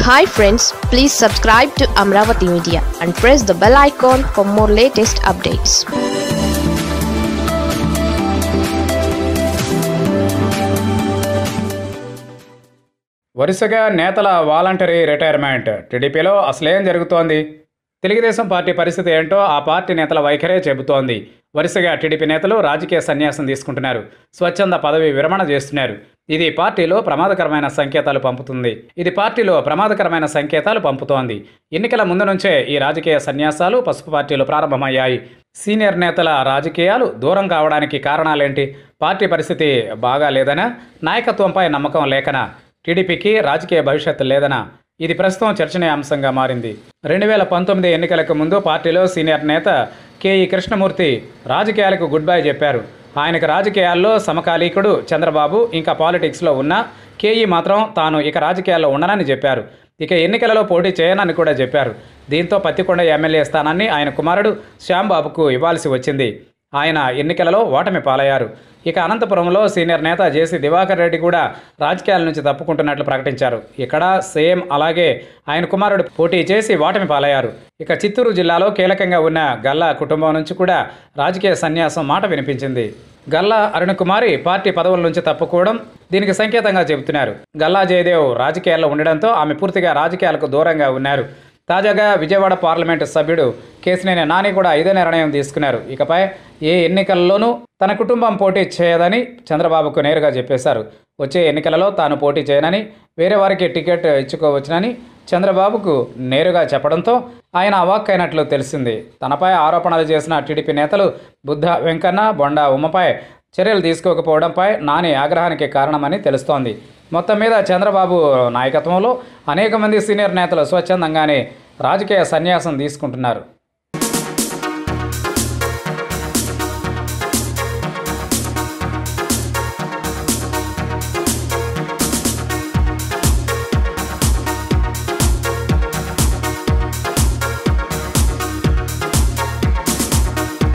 hi friends please subscribe to Amaravati media and press the bell icon for more latest updates వరుసగా నేతల voluntary retirement టీడీపీలో అసలేం జరుగుతోంది Telugu Desam party పరిస్థితి ఏంటో ఆ పార్టీ నేతల వైఖరే చెబుతోంది వరుసగా టీడీపీ నేతలు రాజకీయ సన్యాసం తీసుకుంటున్నారు స్వచ్ఛంద పదవి విరమణ చేస్తున్నారు ఇది పార్టీలో ప్రమాదకరమైన సంకేతాలు పంపుతుంది ఇది పార్టీలో ప్రమాదకరమైన సంకేతాలు పంపుతోంది ఎన్నికల ముందు నుంచే ఈ రాజకీయ సన్యాసాలు పసుపు పార్టీలు ప్రారంభమయ్యాయి సీనియర్ నేతల రాజకీయాలు దూరం కావడానికి కారణాలేంటి పార్టీ పరిస్థితి బాగా లేదనా నాయకత్వంపై నమ్మకం లేకనా టీడీపీకి రాజకీయ భవిష్యత్తు లేదనా ఇది ప్రస్తుతం చర్చనీయాంశంగా మారింది రెండు వేల పంతొమ్మిది ఎన్నికలకు ముందు పార్టీలో సీనియర్ నేత కేఈ కృష్ణమూర్తి రాజకీయాలకు గుడ్ బై చెప్పారు ఆయనకు రాజకీయాల్లో సమకాలీకుడు చంద్రబాబు ఇంకా పాలిటిక్స్లో ఉన్న కేఈ మాత్రం తాను ఇక రాజకీయాల్లో ఉండనని చెప్పారు ఇక ఎన్నికలలో పోటీ చేయనని కూడా చెప్పారు దీంతో పత్తికొండ ఎమ్మెల్యే స్థానాన్ని ఆయన కుమారుడు శ్యాంబాబుకు ఇవ్వాల్సి వచ్చింది ఆయన ఎన్నికలలో ఓటమి పాలయ్యారు ఇక అనంతపురంలో సీనియర్ నేత జేసీ దివాకర్ రెడ్డి కూడా రాజకీయాల నుంచి తప్పుకుంటున్నట్లు ప్రకటించారు ఇక్కడ సేమ్ అలాగే ఆయన కుమారుడు పోటీ చేసి ఓటమి పాలయ్యారు ఇక చిత్తూరు జిల్లాలో కీలకంగా ఉన్న గల్లా కుటుంబం నుంచి కూడా రాజకీయ సన్యాసం మాట వినిపించింది గల్లా అరుణకుమారి పార్టీ పదవుల నుంచి తప్పుకోవడం దీనికి సంకేతంగా చెబుతున్నారు గల్లా జయదేవ్ రాజకీయాల్లో ఉండడంతో ఆమె పూర్తిగా రాజకీయాలకు దూరంగా ఉన్నారు తాజాగా విజయవాడ పార్లమెంటు సభ్యుడు కేసినేని నాని కూడా ఇదే నిర్ణయం తీసుకున్నారు ఇకపై ఏ ఎన్నికల్లోనూ తన కుటుంబం పోటీ చేయదని చంద్రబాబుకు నేరుగా చెప్పేశారు వచ్చే ఎన్నికలలో తాను పోటీ చేయనని వేరే వారికి టికెట్ ఇచ్చుకోవచ్చునని చంద్రబాబుకు నేరుగా చెప్పడంతో ఆయన అవాక్కైనట్లు తెలిసింది తనపై ఆరోపణలు చేసిన టీడీపీ నేతలు బుద్ధ వెంకన్న బొండా ఉమ్మపై చర్యలు తీసుకోకపోవడంపై నాని ఆగ్రహానికి కారణమని తెలుస్తోంది మొత్తం మీద చంద్రబాబు నాయకత్వంలో అనేక మంది సీనియర్ నేతలు స్వచ్ఛందంగానే రాజకీయ సన్యాసం తీసుకుంటున్నారు